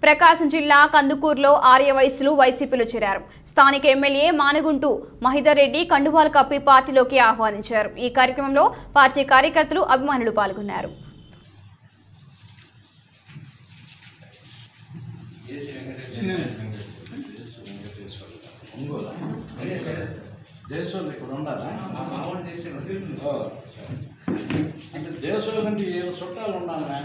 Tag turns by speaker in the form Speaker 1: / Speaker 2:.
Speaker 1: ప్రకాశం జిల్లా కందుకూరులో ఆర్య వయసులు వైసీపీలో చేరారు స్థానిక ఎమ్మెల్యే మానుగుంటు మహిదర్ రెడ్డి కండువాలు కప్పి పార్టీలోకి ఆహ్వానించారు ఈ కార్యక్రమంలో పార్టీ కార్యకర్తలు అభిమానులు పాల్గొన్నారు
Speaker 2: దేశంలో ఇక్కడ ఉండాలా ఓ. అంటే దేశంలో కంటే ఏడు చుట్టాలు ఉండాలా